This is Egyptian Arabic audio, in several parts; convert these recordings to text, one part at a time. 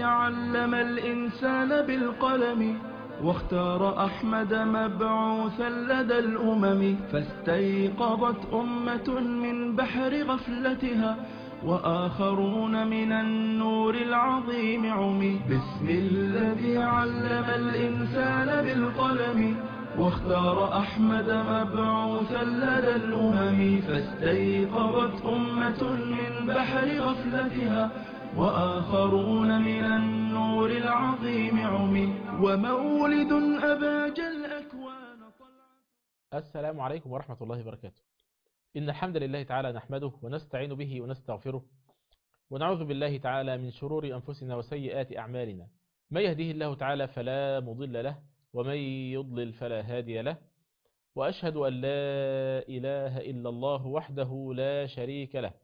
علم الإنسان بالقلم واختار أحمد مبعوثا لدى الأمم فاستيقظت أمة من بحر غفلتها وآخرون من النور العظيم عمي بسم الذي علم الإنسان بالقلم واختار أحمد مبعوثا لدى الأمم فاستيقظت أمة من بحر غفلتها وآخرون من النور العظيم عمي ومولد أباج الأكوان طلعت السلام عليكم ورحمة الله وبركاته إن الحمد لله تعالى نحمده ونستعين به ونستغفره ونعوذ بالله تعالى من شرور أنفسنا وسيئات أعمالنا من يهده الله تعالى فلا مضل له ومن يضلل فلا هادي له وأشهد أن لا إله إلا الله وحده لا شريك له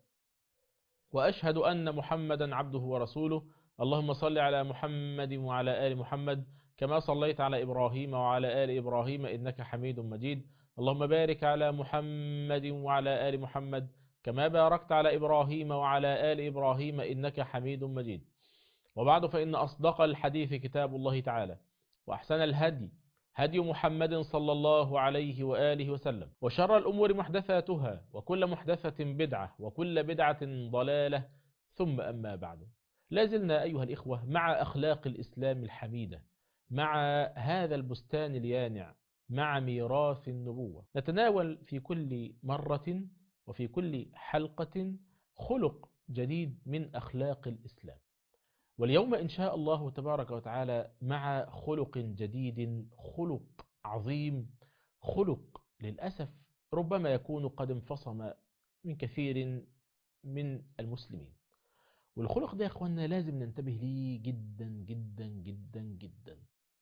وأشهد أن محمدا عبده ورسوله اللهم صل على محمد وعلى آل محمد كما صليت على إبراهيم وعلى آل إبراهيم إنك حميد مجيد اللهم بارك على محمد وعلى آل محمد كما باركت على إبراهيم وعلى آل إبراهيم إنك حميد مجيد وبعد فإن أصدق الحديث كتاب الله تعالى وأحسن الهدي هدي محمد صلى الله عليه وآله وسلم وشر الأمور محدثاتها وكل محدثة بدعة وكل بدعة ضلالة ثم أما بعد لازلنا أيها الإخوة مع أخلاق الإسلام الحميدة مع هذا البستان اليانع مع ميراث النبوة نتناول في كل مرة وفي كل حلقة خلق جديد من أخلاق الإسلام واليوم إن شاء الله تبارك وتعالى مع خلق جديد خلق عظيم خلق للأسف ربما يكون قد انفصم من كثير من المسلمين والخلق ده يا أخوانا لازم ننتبه ليه جدا جدا جدا جدا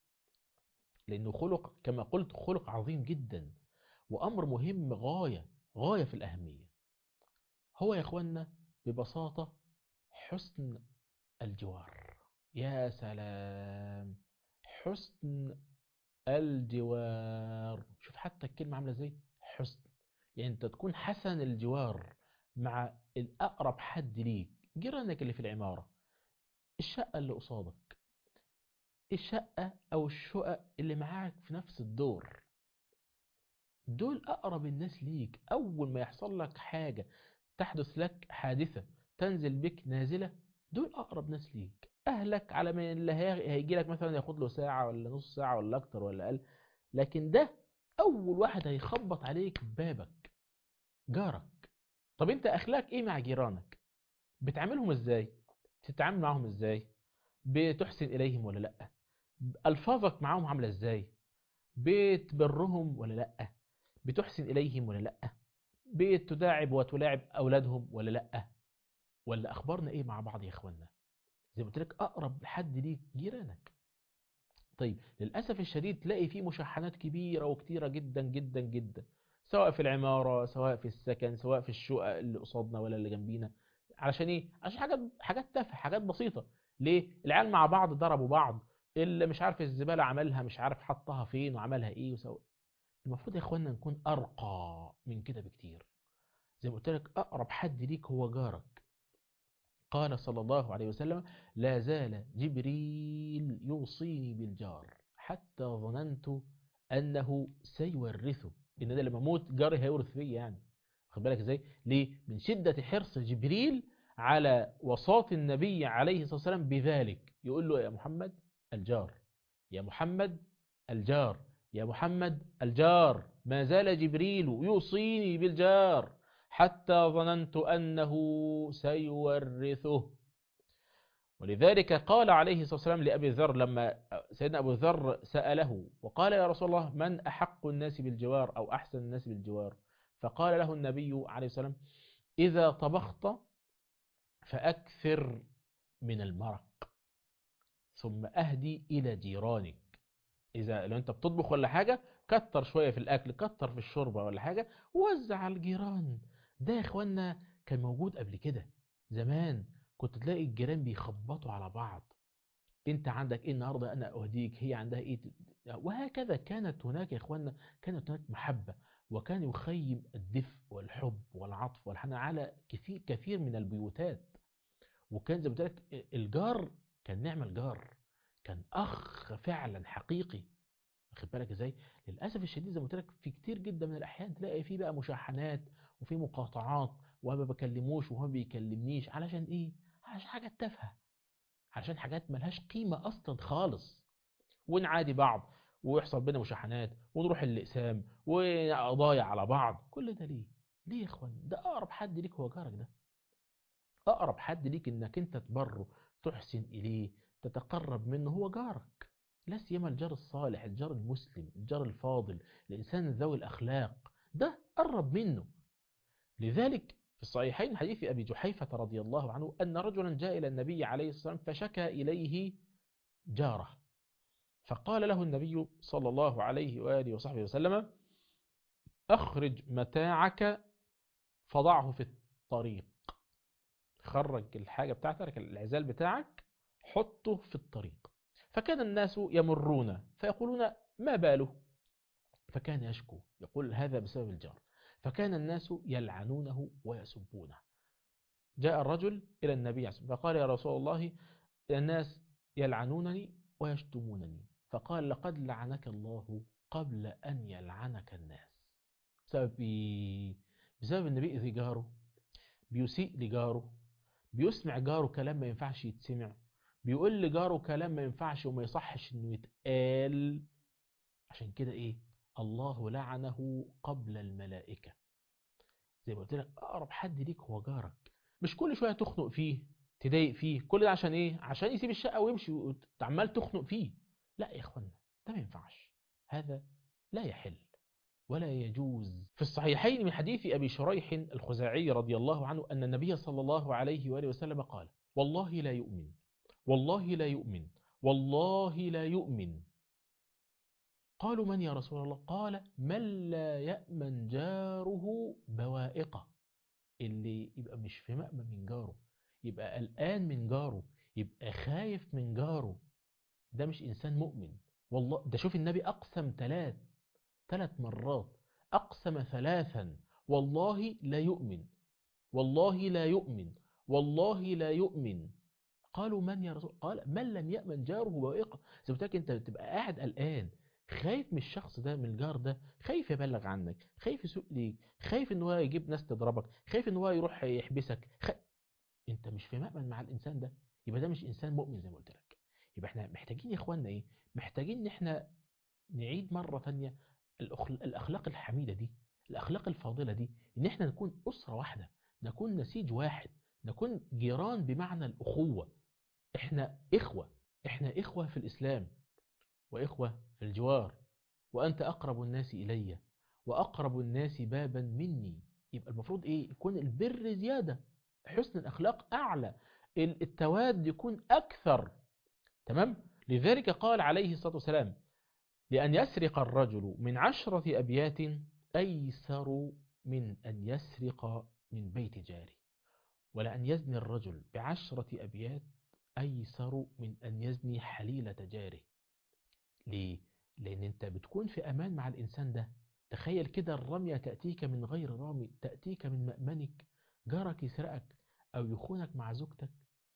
لأنه خلق كما قلت خلق عظيم جدا وأمر مهم غاية غاية في الأهمية هو يا أخوانا ببساطة حسن الجوار يا سلام حسن الجوار شوف حتى الكلمة عاملة ازاي حسن يعني انت تكون حسن الجوار مع الأقرب حد ليك جيرانك اللي في العمارة الشقة اللي قصادك الشقة أو الشقق اللي معاك في نفس الدور دول أقرب الناس ليك أول ما يحصل لك حاجة تحدث لك حادثة تنزل بك نازلة دول أقرب ناس ليك أهلك على من اللي هيجي لك مثلا ياخد له ساعة ولا نص ساعة ولا أكتر ولا أقل لكن ده أول واحد هيخبط عليك بابك جارك طب أنت أخلاق إيه مع جيرانك بتعاملهم إزاي بتتعامل معهم إزاي بتحسن إليهم ولا لأ ألفاظك معهم عاملة إزاي بتبرهم ولا لأ بتحسن إليهم ولا لأ بتداعب وتلاعب أولادهم ولا لأ ولا أخبارنا إيه مع بعض يا إخوانا زي ما قلت لك أقرب حد ليك جيرانك طيب للأسف الشديد تلاقي فيه مشاحنات كبيرة وكتيرة جدا جدا جدا سواء في العمارة سواء في السكن سواء في الشقق اللي قصادنا ولا اللي جنبينا علشان إيه؟ عشان حاجات حاجات تافهة حاجات بسيطة ليه؟ العيال مع بعض ضربوا بعض اللي مش عارف الزبالة عملها مش عارف حطها فين وعملها إيه وسوى المفروض يا إخوانا نكون أرقى من كده بكتير زي ما قلت لك أقرب حد ليك هو جارك قال صلى الله عليه وسلم لا زال جبريل يوصيني بالجار حتى ظننت أنه سيورثه إن ده لما موت جاري هيورث فيه يعني خد بالك ازاي ليه من شدة حرص جبريل على وصاة النبي عليه الصلاة والسلام بذلك يقول له يا محمد الجار يا محمد الجار يا محمد الجار ما زال جبريل يوصيني بالجار حتى ظننت أنه سيورثه ولذلك قال عليه الصلاة والسلام لأبي ذر لما سيدنا أبو ذر سأله وقال يا رسول الله من أحق الناس بالجوار أو أحسن الناس بالجوار فقال له النبي عليه الصلاة والسلام إذا طبخت فأكثر من المرق ثم أهدي إلى جيرانك إذا لو أنت بتطبخ ولا حاجة كتر شوية في الأكل كتر في الشوربة ولا حاجة وزع على الجيران ده يا إخوانا كان موجود قبل كده زمان كنت تلاقي الجيران بيخبطوا على بعض انت عندك ايه النهارده انا اهديك هي عندها ايه وهكذا كانت هناك يا اخوانا كانت هناك محبه وكان يخيم الدفء والحب والعطف والحنان على كثير كثير من البيوتات وكان زي ما قلت لك الجار كان نعمل جار كان اخ فعلا حقيقي واخد بالك ازاي للاسف الشديد زي ما قلت لك في كتير جدا من الاحيان تلاقي فيه بقى مشاحنات وفي مقاطعات وما بكلموش وهو ما بيكلمنيش علشان ايه علشان حاجات تافهه علشان حاجات ملهاش قيمه اصلا خالص ونعادي بعض ويحصل بينا مشاحنات ونروح الاقسام وقضايا على بعض كل ده ليه ليه يا اخوان ده اقرب حد ليك هو جارك ده اقرب حد ليك انك انت تبره تحسن اليه تتقرب منه هو جارك لا سيما الجار الصالح الجار المسلم الجار الفاضل الانسان ذوي الاخلاق ده قرب منه لذلك في الصحيحين حديث ابي جحيفه رضي الله عنه ان رجلا جاء الى النبي عليه الصلاه والسلام فشكى اليه جاره فقال له النبي صلى الله عليه واله وصحبه وسلم اخرج متاعك فضعه في الطريق خرج الحاجة بتاعتك العزال بتاعك حطه في الطريق فكان الناس يمرون فيقولون ما باله فكان يشكو يقول هذا بسبب الجار فكان الناس يلعنونه ويسبونه جاء الرجل إلى النبي عليه الصلاة والسلام فقال يا رسول الله الناس يلعنونني ويشتمونني فقال لقد لعنك الله قبل أن يلعنك الناس بسبب إيه؟ بسبب ان بيأذي جاره بيسيء لجاره بيسمع جاره كلام ما ينفعش يتسمع بيقول لجاره كلام ما ينفعش وما يصحش انه يتقال عشان كده ايه الله لعنه قبل الملائكة زي ما قلت لك اقرب حد ليك هو جارك مش كل شوية تخنق فيه تضايق فيه كل ده عشان ايه عشان يسيب الشقة ويمشي وتعمل تخنق فيه لا يا اخوانا ده ما ينفعش هذا لا يحل ولا يجوز في الصحيحين من حديث أبي شريح الخزاعي رضي الله عنه أن النبي صلى الله عليه وآله وسلم قال والله لا يؤمن والله لا يؤمن والله لا يؤمن قالوا من يا رسول الله قال من لا يأمن جاره بوائقه اللي يبقى مش في مأمن من جاره يبقى قلقان من جاره يبقى خايف من جاره ده مش إنسان مؤمن والله ده شوف النبي أقسم ثلاث ثلاث مرات أقسم ثلاثا والله لا يؤمن والله لا يؤمن والله لا يؤمن قالوا من يا رسول قال من لم يأمن جاره بوائقه زي ما انت تبقى قاعد قلقان خايف من الشخص ده من الجار ده خايف يبلغ عنك خايف يسوق ليك خايف ان هو يجيب ناس تضربك خايف ان هو يروح يحبسك خ... انت مش في مأمن مع الانسان ده يبقى ده مش انسان مؤمن زي ما قلت لك يبقى احنا محتاجين يا اخواننا ايه محتاجين ان احنا نعيد مرة ثانية الأخلاق الحميدة دي الأخلاق الفاضلة دي إن إحنا نكون أسرة واحدة نكون نسيج واحد نكون جيران بمعنى الأخوة إحنا إخوة إحنا إخوة في الإسلام وإخوة في الجوار وأنت أقرب الناس إلي وأقرب الناس بابا مني يبقى المفروض إيه يكون البر زيادة حسن الأخلاق أعلى التواد يكون أكثر تمام لذلك قال عليه الصلاة والسلام لأن يسرق الرجل من عشرة أبيات أيسر من أن يسرق من بيت جاره ولأن يزني الرجل بعشرة أبيات أيسر من أن يزني حليلة جاره ليه؟ لأن أنت بتكون في أمان مع الإنسان ده تخيل كده الرمية تأتيك من غير رامي تأتيك من مأمنك جارك يسرقك أو يخونك مع زوجتك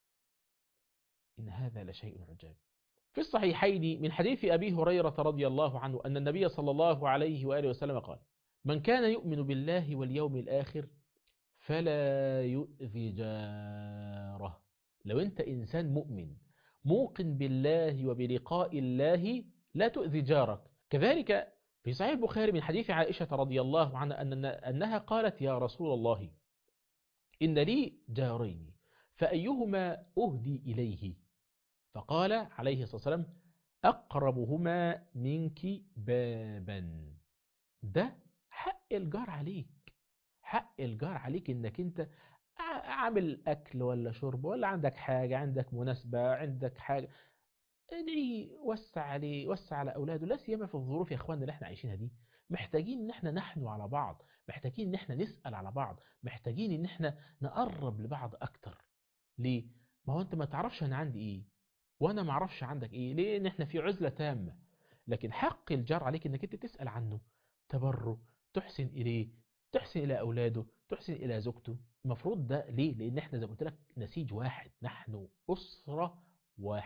إن هذا لشيء عجاب في الصحيحين من حديث أبي هريرة رضي الله عنه أن النبي صلى الله عليه وآله وسلم قال من كان يؤمن بالله واليوم الآخر فلا يؤذي جاره لو أنت إنسان مؤمن موقن بالله وبلقاء الله لا تؤذي جارك كذلك في صحيح البخاري من حديث عائشة رضي الله عنها أن أنها قالت يا رسول الله إن لي جارين فأيهما أهدي إليه فقال عليه الصلاة والسلام أقربهما منك بابا ده حق الجار عليك حق الجار عليك انك انت عامل اكل ولا شرب ولا عندك حاجة عندك مناسبة عندك حاجة ادعي وسع عليه وسع على اولاده لا سيما في الظروف يا اخواننا اللي احنا عايشينها دي محتاجين ان احنا نحنو على بعض محتاجين ان احنا نسأل على بعض محتاجين ان احنا نقرب لبعض اكتر ليه ما هو انت ما تعرفش انا عندي ايه وانا ما اعرفش عندك ايه ليه ان احنا في عزلة تامة لكن حق الجار عليك انك انت تسأل عنه تبره تحسن اليه تحسن الى اولاده تحسن الى زوجته المفروض ده ليه لان احنا زي ما قلت لك نسيج واحد نحن اسرة واحدة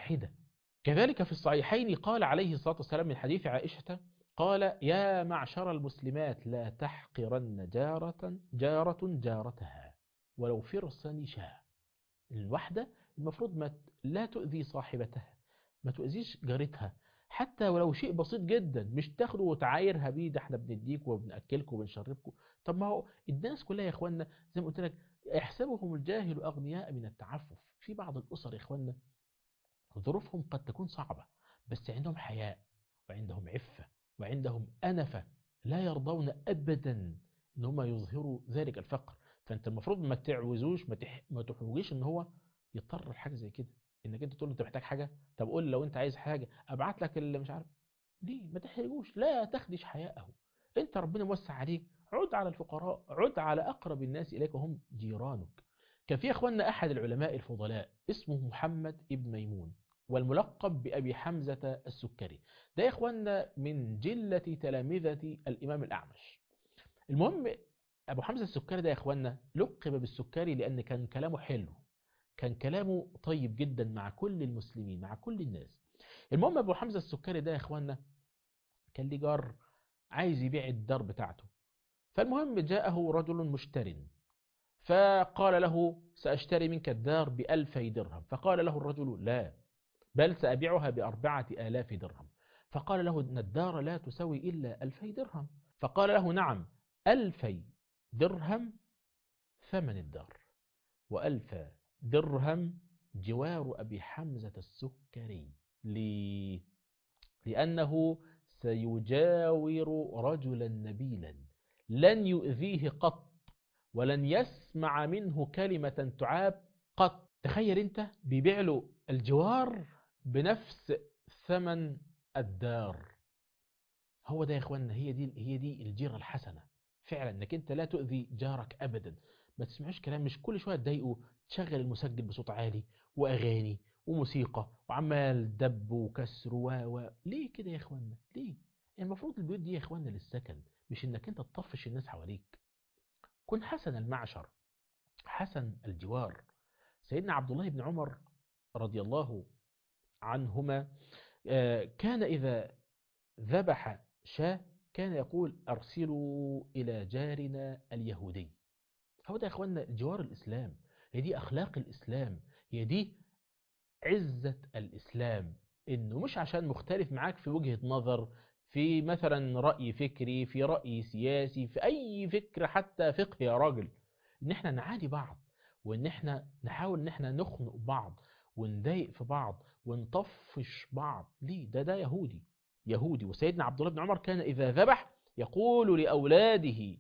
واحدة كذلك في الصحيحين قال عليه الصلاة والسلام من حديث عائشة قال يا معشر المسلمات لا تحقرن جارة جارة جارتها ولو فرسا شاء الوحدة المفروض ما ت- لا تؤذي صاحبتها ما تؤذيش جارتها حتى ولو شيء بسيط جدا مش تاخده وتعايرها بيه ده احنا بنديك وبناكلكم وبنشربكم طب ما هو الناس كلها يا اخوانا زي ما قلت لك يحسبهم الجاهل اغنياء من التعفف في بعض الاسر يا اخوانا ظروفهم قد تكون صعبة بس عندهم حياء وعندهم عفة وعندهم أنفة لا يرضون أبدا إن هم يظهروا ذلك الفقر فأنت المفروض ما تعوزوش ما, تح... ما تحوجيش إن هو يضطر لحاجة زي كده إنك أنت تقول له أنت محتاج حاجة طب قول لي لو أنت عايز حاجة أبعت لك اللي مش عارف ليه ما تحرجوش لا تخدش حياءه أنت ربنا موسع عليك عد على الفقراء عد على أقرب الناس إليك وهم جيرانك كان في أخواننا أحد العلماء الفضلاء اسمه محمد ابن ميمون والملقب بأبي حمزة السكري ده يا إخواننا من جلة تلامذة الإمام الأعمش المهم أبو حمزة السكري ده يا إخواننا لقب بالسكري لأن كان كلامه حلو كان كلامه طيب جدا مع كل المسلمين مع كل الناس المهم أبو حمزة السكري ده يا إخواننا كان ليه جار عايز يبيع الدار بتاعته فالمهم جاءه رجل مشتر فقال له سأشتري منك الدار بألفي درهم فقال له الرجل لا بل سأبيعها بأربعة آلاف درهم فقال له إن الدار لا تسوي إلا ألفي درهم فقال له نعم ألفي درهم ثمن الدار وألف درهم جوار أبي حمزة السكري ليه؟ لأنه سيجاور رجلا نبيلا لن يؤذيه قط ولن يسمع منه كلمة تعاب قط تخيل انت بيبيع له الجوار بنفس ثمن الدار هو ده يا اخوانا هي دي هي دي الجيرة الحسنة فعلا انك انت لا تؤذي جارك ابدا ما تسمعوش كلام مش كل شويه تضايقه تشغل المسجل بصوت عالي واغاني وموسيقى وعمال دب وكسر و و ليه كده يا اخوانا ليه المفروض البيوت دي يا اخوانا للسكن مش انك انت تطفش الناس حواليك كن حسن المعشر حسن الجوار سيدنا عبد الله بن عمر رضي الله عنهما كان إذا ذبح شاة كان يقول أرسلوا إلى جارنا اليهودي هو ده يا أخوانا جوار الإسلام هي دي أخلاق الإسلام هي دي عزة الإسلام إنه مش عشان مختلف معاك في وجهة نظر في مثلا رأي فكري في رأي سياسي في أي فكرة حتى فقه يا راجل إن احنا نعادي بعض وإن احنا نحاول إن احنا نخنق بعض ونضايق في بعض ونطفش بعض ليه ده ده يهودي يهودي وسيدنا عبد الله بن عمر كان إذا ذبح يقول لأولاده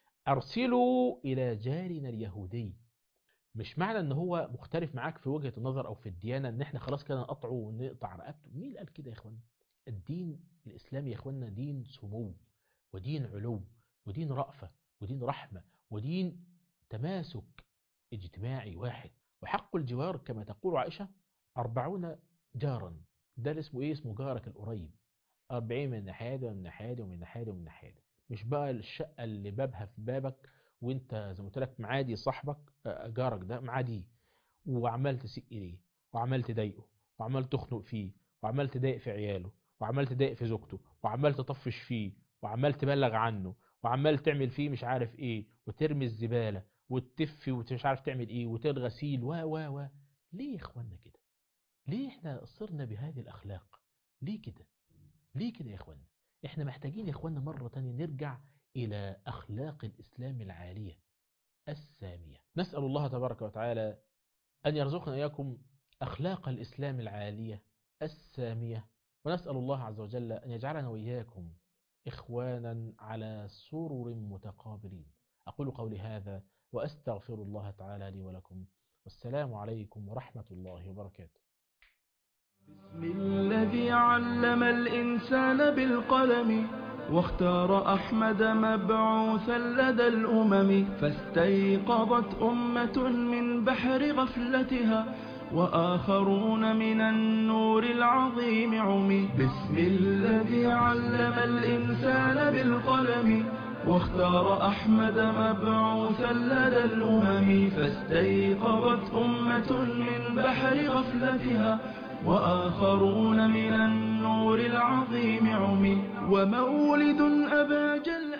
أرسلوا إلى جارنا اليهودي مش معنى ان هو مختلف معاك في وجهة النظر او في الديانة ان احنا خلاص كده نقطعه ونقطع رقبته مين اللي قال كده يا اخوانا الدين الاسلامي يا اخوانا دين سمو ودين علو ودين رأفة ودين رحمة ودين تماسك اجتماعي واحد وحق الجوار كما تقول عائشة أربعون جارا ده اللي اسمه ايه اسمه جارك القريب أربعين من ناحية ومن ناحية ومن ناحية ومن ناحية مش بقى الشقة اللي بابها في بابك وانت زي ما قلت لك معادي صاحبك جارك ده معادي وعمال تسيء اليه وعمال تضايقه وعمال تخنق فيه وعمال تضايق في عياله وعمال تضايق في زوجته وعمال تطفش فيه وعمال تبلغ عنه وعمال تعمل فيه مش عارف ايه وترمي الزبالة وتتفي ومش عارف تعمل ايه وتلغى سيل و و و ليه يا اخوانا كده ليه احنا صرنا بهذه الاخلاق ليه كده ليه كده يا اخوانا احنا محتاجين يا اخوانا مرة تانية نرجع إلى أخلاق الإسلام العالية السامية نسأل الله تبارك وتعالى أن يرزقنا إياكم أخلاق الإسلام العالية السامية ونسأل الله عز وجل أن يجعلنا وإياكم إخوانا على سرر متقابلين أقول قولي هذا وأستغفر الله تعالى لي ولكم والسلام عليكم ورحمة الله وبركاته بسم الذي علم الإنسان بالقلم واختار أحمد مبعوثا لدى الأمم فاستيقظت أمة من بحر غفلتها وآخرون من النور العظيم عمي بسم الذي علم الإنسان بالقلم واختار أحمد مبعوثا لدى الأمم فاستيقظت أمة من بحر غفلتها وآخرون من النور العظيم عمي ومولد أبا جل